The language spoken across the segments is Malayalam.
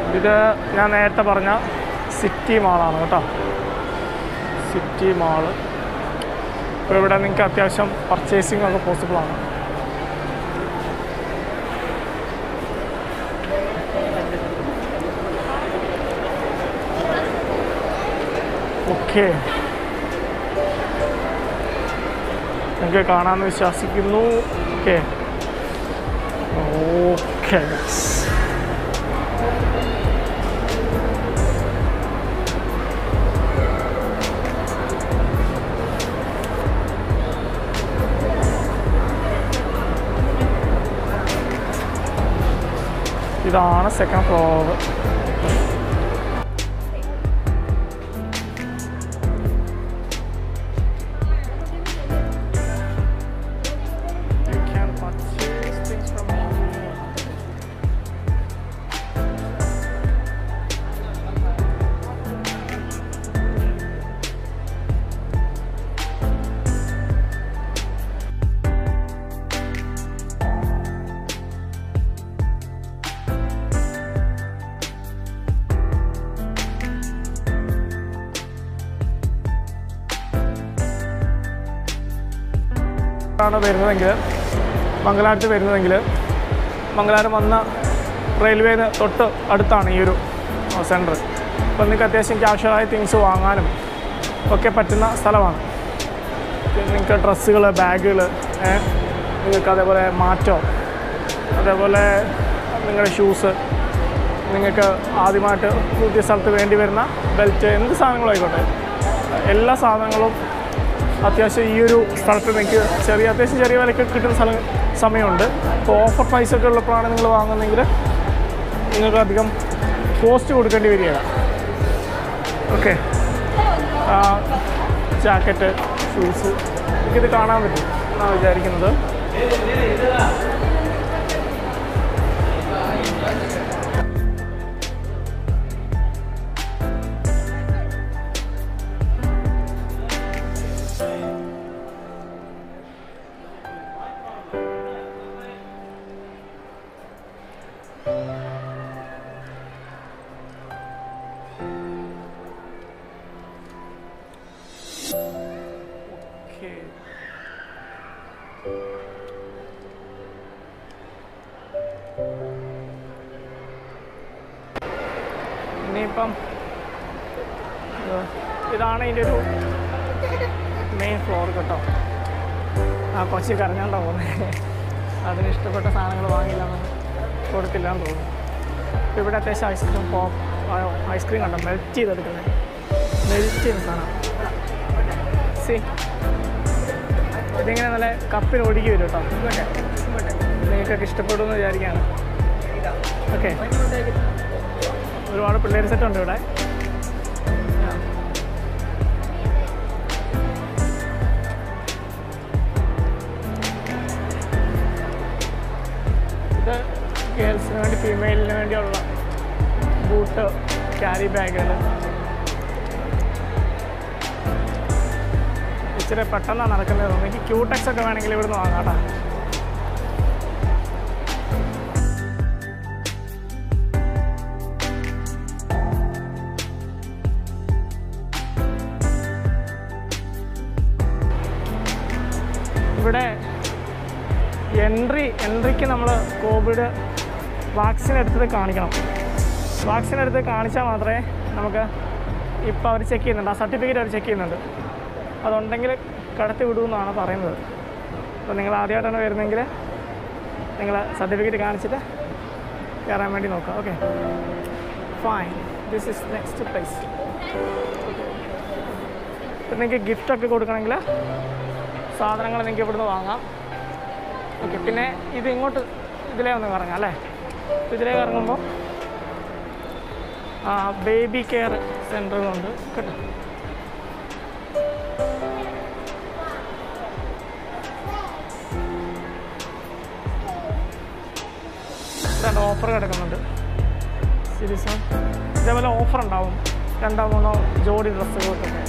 ഇത് ഞാൻ നേരത്തെ പറഞ്ഞ സിറ്റി മാളാണ് കേട്ടോ സിറ്റി മാള് ഇപ്പോൾ ഇവിടെ നിങ്ങൾക്ക് അത്യാവശ്യം പർച്ചേസിംഗ് ഒക്കെ പോസിബിൾ ആണ് ഓക്കെ നിങ്ങൾക്ക് കാണാമെന്ന് വിശ്വസിക്കുന്നു ഓക്കെ ഓക്കെ ഇതാണ് second floor You can purchase things from here. ആണ് വരുന്നതെങ്കിൽ മംഗലാപുരത്ത് വരുന്നതെങ്കിൽ മംഗലാപുരം വന്ന റെയിൽവേന്ന് തൊട്ട് അടുത്താണ് ഈ ഒരു സെൻറ്റർ അപ്പോൾ നിങ്ങൾക്ക് അത്യാവശ്യം ക്യാഷ്വലായ തിങ്സ് വാങ്ങാനും ഒക്കെ പറ്റുന്ന സ്ഥലമാണ് പിന്നെ നിങ്ങൾക്ക് ഡ്രസ്സുകൾ ബാഗുകൾ നിങ്ങൾക്ക് അതേപോലെ മാറ്റോ അതേപോലെ നിങ്ങളുടെ ഷൂസ് നിങ്ങൾക്ക് ആദ്യമായിട്ട് പുതിയ സ്ഥലത്ത് വേണ്ടി വരുന്ന ബെൽറ്റ് എന്ത് സാധനങ്ങളും ആയിക്കോട്ടെ എല്ലാ സാധനങ്ങളും അത്യാവശ്യം ഈ ഒരു സ്ഥലത്ത് നിങ്ങൾക്ക് ചെറിയ അത്യാവശ്യം ചെറിയ വിലയ്ക്ക് കിട്ടുന്ന സ്ഥലം സമയമുണ്ട് ഇപ്പോൾ ഓഫർ പ്രൈസ് ഒക്കെ ഉള്ളപ്പോഴാണ് നിങ്ങൾ വാങ്ങുന്നതെങ്കിൽ നിങ്ങൾക്ക് അധികം കോസ്റ്റ് കൊടുക്കേണ്ടി വരികയില്ല ഓക്കെ ജാക്കറ്റ് ഷൂസ് എനിക്കിത് കാണാൻ പറ്റും എന്നാണ് വിചാരിക്കുന്നത് ഓക്കെ ഇനിയിപ്പം ഇത് ഇതാണ് ഇതിൻ്റെ ഒരു മെയിൻ ഫ്ലോർ കേട്ടോ ആ കൊച്ചി കരഞ്ഞാണ്ടോ പോകുന്നത് അതിന് ഇഷ്ടപ്പെട്ട സാധനങ്ങൾ വാങ്ങില്ല കൊടുത്തില്ല എന്ന് തോന്നുന്നു ഇപ്പം ഇവിടെ അത്യാവശ്യം ഐസ്ക്രീം പോപ്പ് ഐസ്ക്രീം കണ്ടോ മെൽറ്റ് ചെയ്തെടുക്കുന്നത് മെൽറ്റ് ചെയ്യുന്ന സാധനം സി ഇതിങ്ങനെ നല്ല കപ്പിൽ ഒഴുകി വരും കേട്ടോ നിങ്ങൾക്കൊക്കെ ഇഷ്ടപ്പെടുമെന്ന് വിചാരിക്കുകയാണ് ഓക്കെ ഒരുപാട് പിള്ളേർ സെറ്റ് ഉണ്ട് ഇവിടെ ഇത് ഗേൾസിന് വേണ്ടി ഫീമെയിലിന് വേണ്ടിയുള്ള ബൂട്ട് ക്യാരി ബാഗുകൾ ഇച്ചിരി പെട്ടെന്നാണ് നടക്കുന്നത് തോന്നുന്നു എനിക്ക് ക്യൂടെക്സ് ഒക്കെ വേണമെങ്കിൽ ഇവിടുന്ന് വാങ്ങാം കേട്ടോ ഇവിടെ എൻട്രി എൻട്രിക്ക് നമ്മൾ കോവിഡ് വാക്സിൻ എടുത്തത് കാണിക്കണം വാക്സിൻ എടുത്ത് കാണിച്ചാൽ മാത്രമേ നമുക്ക് ഇപ്പോൾ അവർ ചെക്ക് ചെയ്യുന്നുണ്ട് ആ സർട്ടിഫിക്കറ്റ് അവർ ചെക്ക് ചെയ്യുന്നുണ്ട് അതുണ്ടെങ്കിൽ കടത്തി വിടുമെന്നാണ് പറയുന്നത് അപ്പോൾ നിങ്ങൾ ആദ്യമായിട്ടാണ് വരുന്നതെങ്കിൽ നിങ്ങൾ സർട്ടിഫിക്കറ്റ് കാണിച്ചിട്ട് കയറാൻ വേണ്ടി നോക്കുക okay fine this is next place ഇപ്പം നിങ്ങൾക്ക് ഗിഫ്റ്റൊക്കെ കൊടുക്കണമെങ്കിൽ സാധനങ്ങൾ നിങ്ങൾക്ക് ഇവിടുന്ന് വാങ്ങാം ഓക്കെ പിന്നെ ഇത് ഇങ്ങോട്ട് ഇതിലേ ഒന്ന് കറങ്ങാം അല്ലേ ഇതിലേ കറങ്ങുമ്പോൾ ആ ബേബി കെയർ സെൻ്റർ ഉണ്ട് കേട്ടോ രണ്ട് ഓഫർ കിടക്കുന്നുണ്ട് സീരീസ് ഇതേപോലെ ഓഫർ ഉണ്ടാവും രണ്ടോ മൂന്നോ ജോഡി ഡ്രസ്സുകൾക്കൊക്കെ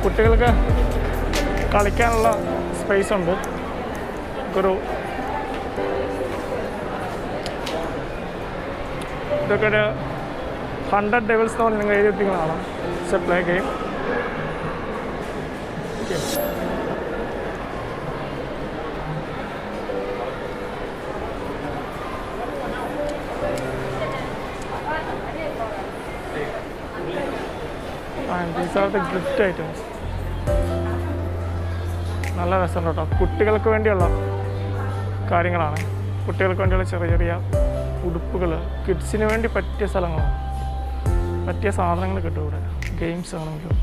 കുട്ടികൾക്ക് കളിക്കാനുള്ള സ്പേസ് ഉണ്ട് ഒരു ഇതൊക്കെ ഒരു ഹൺഡ്രഡ് ഡെവിൾസ് എന്ന് പറഞ്ഞ് നിങ്ങൾ എഴുതിയിരിക്കുന്നതാണ് it's a play game and these are the gift items നല്ല രസമുണ്ട് കേട്ടോ കുട്ടികൾക്ക് വേണ്ടിയുള്ള കാര്യങ്ങളാണ് കുട്ടികൾക്ക് വേണ്ടിയുള്ള ചെറിയ ചെറിയ ഉടുപ്പുകൾ കിഡ്സിന് വേണ്ടി പറ്റിയ സ്ഥലങ്ങളാണ് പറ്റിയ സാധനങ്ങൾ കിട്ടും ഇവിടെ ഗെയിംസ് ആണെങ്കിലും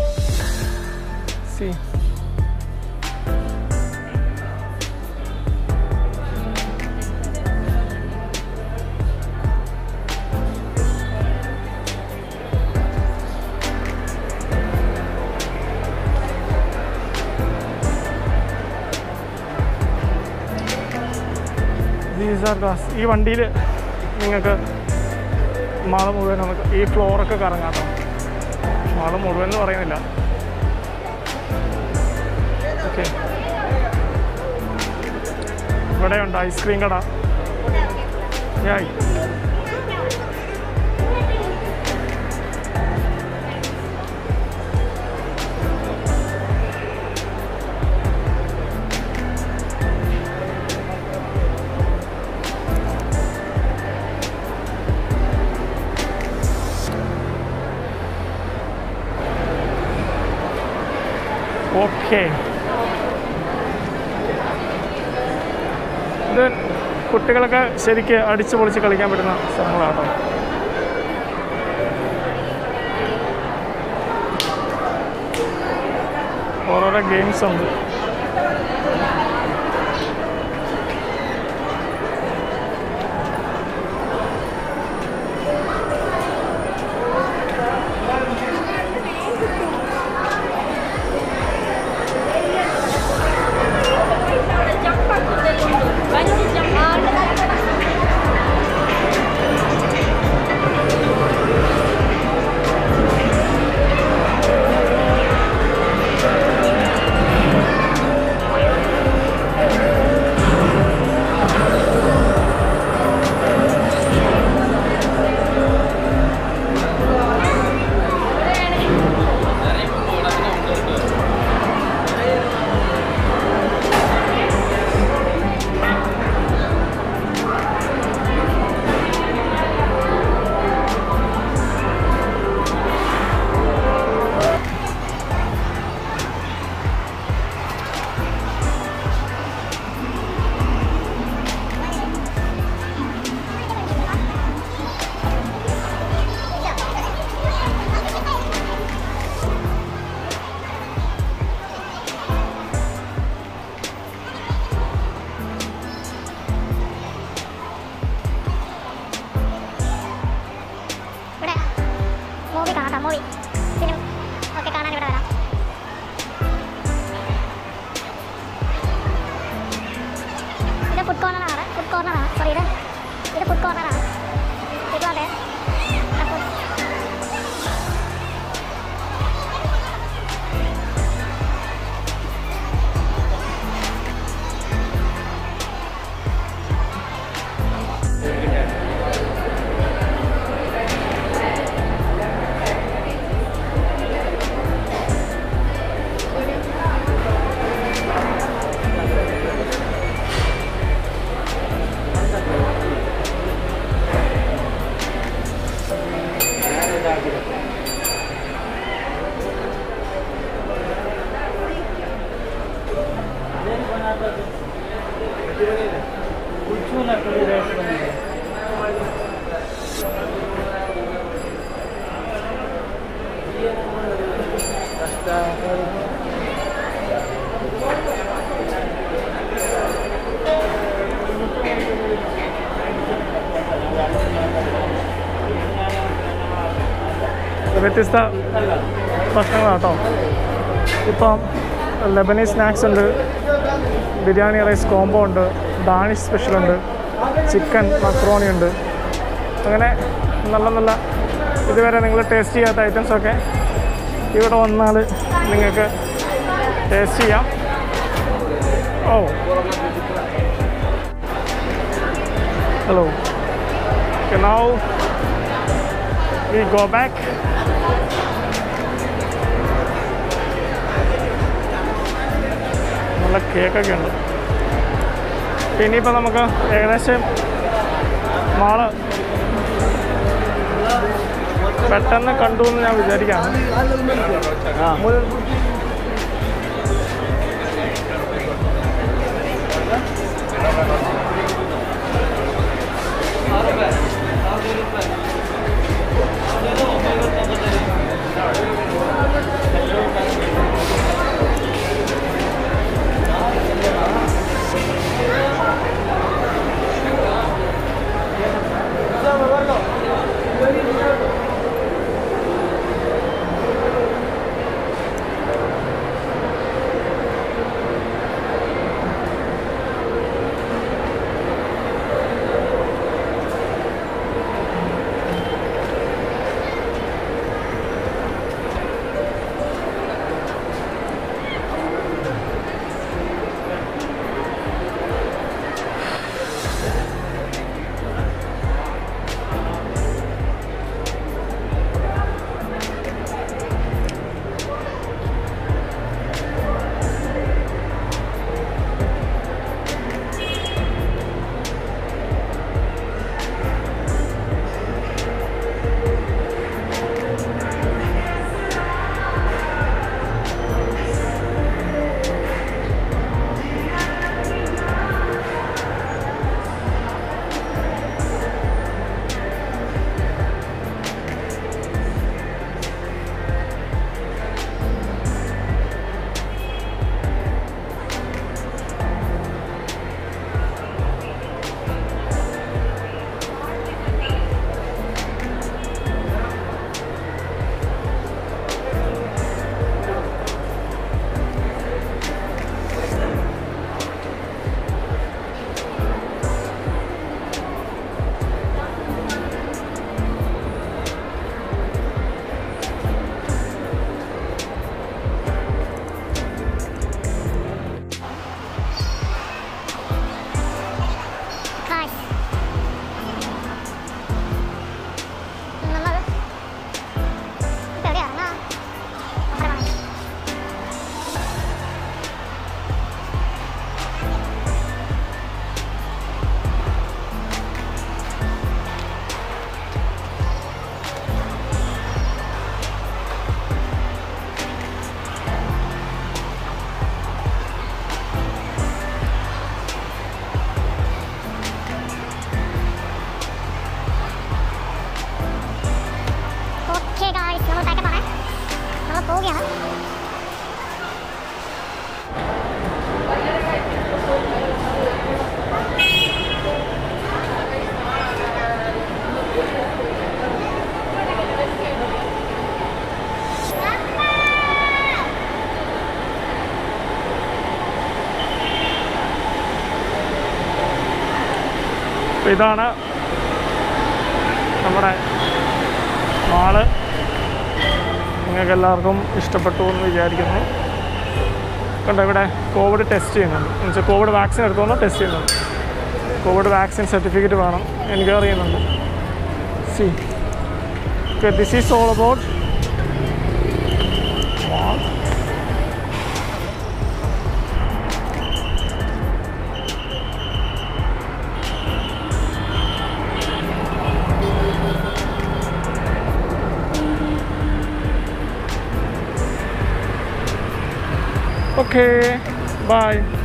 സി ദീസ് ആർ ദാസ് ഈ വണ്ടിയിൽ നിങ്ങൾക്ക് മാള് മുഴുവൻ നമുക്ക് ഈ ഫ്ലോറൊക്കെ കറങ്ങാം കേട്ടോ മാള് മുഴുവൻ എന്ന് പറയുന്നില്ല ഓക്കെ ഇവിടെയുണ്ട് ഐസ്ക്രീം കട യായ് ഓക്കെ ഇത് കുട്ടികളൊക്കെ ശരിക്ക് അടിച്ചു പൊളിച്ച് കളിക്കാൻ പറ്റുന്ന സ്ഥലങ്ങളാണ് കേട്ടോ ഓരോരോ ഗെയിംസ് ഉണ്ട് Banyak jam ഇവിടെ മൂവി കാണാം കേട്ടോ മൂവി ഫിലിം ഒക്കെ കാണാൻ ഇവിടെ വരാം ഇത് ഫുഡ് കോർണറാണ് ഫുഡ് കോർണറാണ് സോറി ഇത് ഇത് ഫുഡ് കോർണറാണ് ഇത് അതെ അപ്പോൾ വ്യത്യസ്ത ഭക്ഷണങ്ങളാണ് കേട്ടോ ഇപ്പം ലെബനീസ് സ്നാക്സ് ഉണ്ട് ബിരിയാണി റൈസ് കോംബോ ഉണ്ട് ഡാനിഷ് സ്പെഷ്യൽ ഉണ്ട് ചിക്കൻ മക്രോണി ഉണ്ട് അങ്ങനെ നല്ല നല്ല ഇതുവരെ നിങ്ങൾ ടേസ്റ്റ് ചെയ്യാത്ത ഐറ്റംസൊക്കെ ഇവിടെ വന്നാൽ നിങ്ങൾക്ക് ടേസ്റ്റ് ചെയ്യാം oh hello Okay, now we go back. നല്ല കേക്കൊക്കെ ഉണ്ട് ഇനിയിപ്പോൾ നമുക്ക് ഏകദേശം മാള് പെട്ടെന്ന് കണ്ടു എന്ന് ഞാൻ വിചാരിക്കുകയാണ് Guys. നമ്മൾ ഇപ്പൊ എവിടെയാണ് അവിടെ വാ. ഓക്കെ ഗായ്സ് നമ്മൾ പാക്കപ്പ് ആണ് നമ്മൾ പോവുകയാണ് അപ്പോൾ ഇതാണ് നമ്മുടെ മാള് നിങ്ങൾക്ക് എല്ലാവർക്കും ഇഷ്ടപ്പെട്ടു എന്ന് വിചാരിക്കുന്നു കണ്ടോ ഇവിടെ കോവിഡ് ടെസ്റ്റ് ചെയ്യുന്നുണ്ട് എന്നുവെച്ചാൽ കോവിഡ് വാക്സിൻ എടുത്തോണ്ട് ടെസ്റ്റ് ചെയ്യുന്നുണ്ട് കോവിഡ് വാക്സിൻ സർട്ടിഫിക്കറ്റ് വേണം എൻക്വയർ ചെയ്യുന്നുണ്ട് see this is all about Okay, bye.